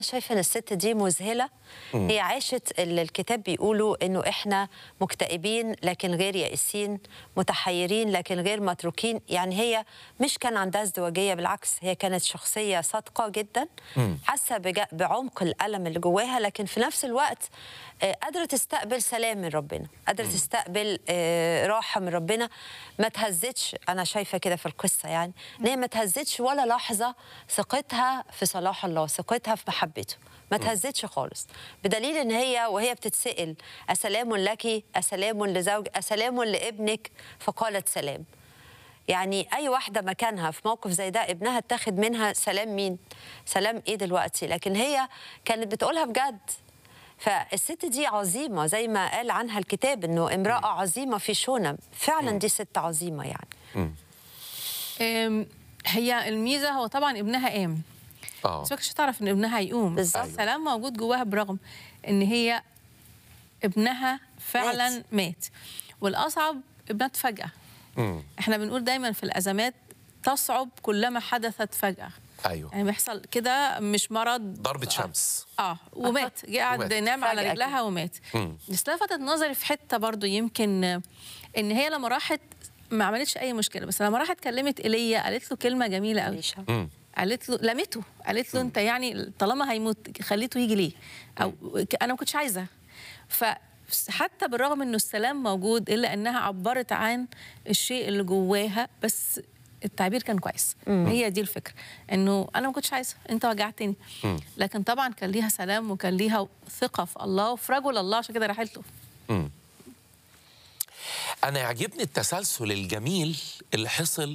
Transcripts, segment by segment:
شايفه ان الست دي مذهله هي عاشت اللي الكتاب بيقولوا انه احنا مكتئبين لكن غير يائسين متحيرين لكن غير متروكين يعني هي مش كان عندها ازدواجيه بالعكس هي كانت شخصيه صادقه جدا حاسه بج- بعمق الالم اللي جواها لكن في نفس الوقت آه، قادره تستقبل سلام من ربنا قادره تستقبل آه، راحه من ربنا ما تهزتش انا شايفه كده في القصه يعني ان هي ما تهزتش ولا لحظه ثقتها في صلاح الله ثقتها في محبته ما تهزتش خالص بدليل ان هي وهي بتتسال اسلام لك اسلام لزوج اسلام لابنك فقالت سلام يعني اي واحده مكانها في موقف زي ده ابنها اتاخد منها سلام مين سلام ايه دلوقتي لكن هي كانت بتقولها بجد فالست دي عظيمه زي ما قال عنها الكتاب انه امراه عظيمه في شونم فعلا دي ست عظيمه يعني أم، هي الميزه هو طبعا ابنها قام اه بس ما كانتش تعرف ان ابنها هيقوم بالظبط. السلام موجود جواها برغم ان هي ابنها فعلا مات. مات, مات. والاصعب ابنها فجاه مم. احنا بنقول دايما في الازمات تصعب كلما حدثت فجاه ايوه يعني بيحصل كده مش مرض ضربة شمس اه ومات جه قعد ومات. نام على فجأة رجلها ومات مم. بس لفتت نظري في حته برضو يمكن آه، ان هي لما راحت ما عملتش اي مشكله بس لما راحت كلمت ايليا قالت له كلمه جميله قوي أليشا. مم. قالت له لمته قالت له انت يعني طالما هيموت خليته يجي ليه او ك- انا ما كنتش عايزه ف حتى بالرغم انه السلام موجود الا انها عبرت عن الشيء اللي جواها بس التعبير كان كويس هي دي الفكره انه انا ما كنتش عايزه انت وجعتني لكن طبعا كان ليها سلام وكان ليها ثقه في الله وفي رجل الله عشان كده راحت له انا يعجبني التسلسل الجميل اللي حصل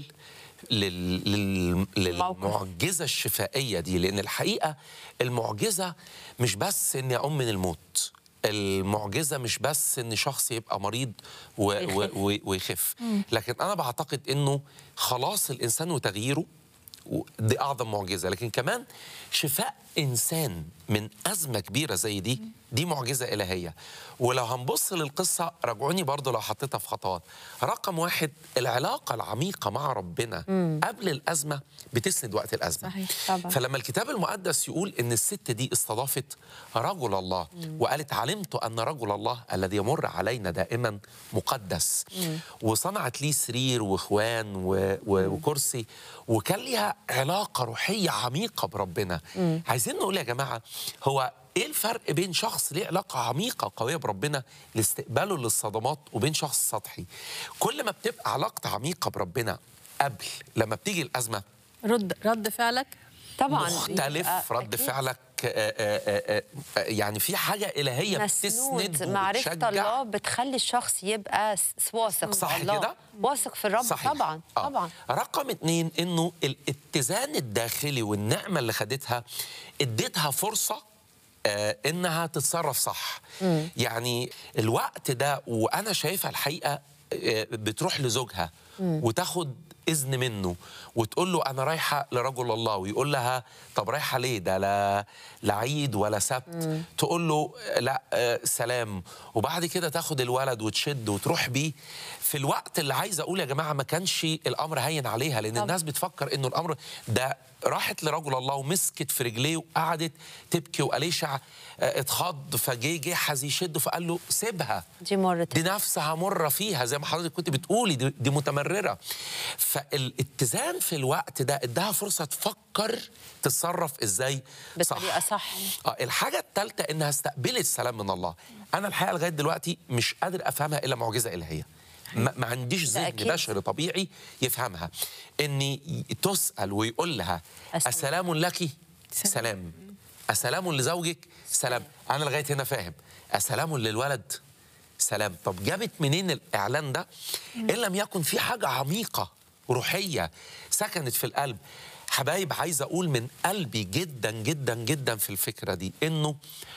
لل... لل... للمعجزه الشفائيه دي لان الحقيقه المعجزه مش بس اني اقوم من الموت المعجزه مش بس ان شخص يبقى مريض و... و... ويخف. و... ويخف لكن انا بعتقد انه خلاص الانسان وتغييره و- دي اعظم معجزه لكن كمان شفاء انسان من ازمه كبيره زي دي دي معجزه الهيه ولو هنبص للقصه راجعوني برضو لو حطيتها في خطوات رقم واحد العلاقه العميقه مع ربنا قبل الازمه بتسند وقت الازمه صحيح. طبعا. فلما الكتاب المقدس يقول ان الست دي استضافت رجل الله وقالت علمت ان رجل الله الذي يمر علينا دائما مقدس وصنعت ليه سرير واخوان و... و... وكرسي وكان ليها علاقه روحيه عميقه بربنا عايزين نقول يا جماعه هو ايه الفرق بين شخص ليه علاقه عميقه قويه بربنا لاستقباله للصدمات وبين شخص سطحي كل ما بتبقى علاقتي عميقه بربنا قبل لما بتيجي الازمه رد رد فعلك طبعا مختلف بيبقى رد أكيد. فعلك آه، آه، آه، آه، يعني في حاجه الهيه مسنود بتسند معرفة وبتشجع. الله بتخلي الشخص يبقى س- واثق في صح الله كده؟ واثق في الرب صحيح. طبعا آه. طبعا رقم اتنين انه الاتزان الداخلي والنعمه اللي خدتها اديتها فرصه آه انها تتصرف صح يعني الوقت ده وانا شايفها الحقيقه آه بتروح لزوجها وتاخد اذن منه وتقول له انا رايحه لرجل الله ويقول لها طب رايحه ليه ده لا لا عيد ولا سبت تقول له آه، لا آه، سلام وبعد كده تاخد الولد وتشد وتروح بيه في الوقت اللي عايز اقول يا جماعه ما كانش الامر هين عليها لان طبعا. الناس بتفكر انه الامر ده راحت لرجل الله ومسكت في رجليه وقعدت تبكي واليشع آه، اتخض فجه جحز يشده فقال له سيبها دي مرت دي نفسها مرة فيها زي ما حضرتك كنت بتقولي دي, دي متمررة فالاتزان في الوقت ده اداها فرصة تفكر تتصرف ازاي بطريقه صح آه الحاجة الثالثة انها استقبلت السلام من الله انا الحقيقة لغاية دلوقتي مش قادر افهمها الا معجزة الهية ما, ما عنديش ذهن أكيد. بشري طبيعي يفهمها ان تسأل ويقول لها أسلام. السلام لك سلام السلام لزوجك سلام انا لغايه هنا فاهم السلام للولد سلام طب جابت منين الاعلان ده ان لم يكن في حاجه عميقه روحيه سكنت في القلب حبايب عايز اقول من قلبي جدا جدا جدا في الفكره دي انه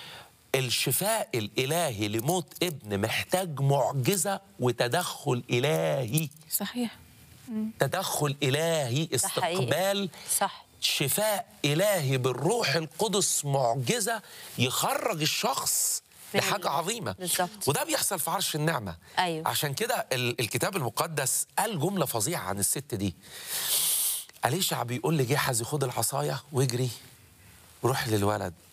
الشفاء الالهي لموت ابن محتاج معجزه وتدخل الهي صحيح تدخل الهي ده حقيقي. استقبال صح شفاء إلهي بالروح القدس معجزة يخرج الشخص من لحاجة ال- عظيمة بالظبط. وده بيحصل في عرش النعمة أيوه. عشان كده ال- الكتاب المقدس قال جملة فظيعة عن الست دي أليشع بيقول لجحزي خد العصاية واجري روح للولد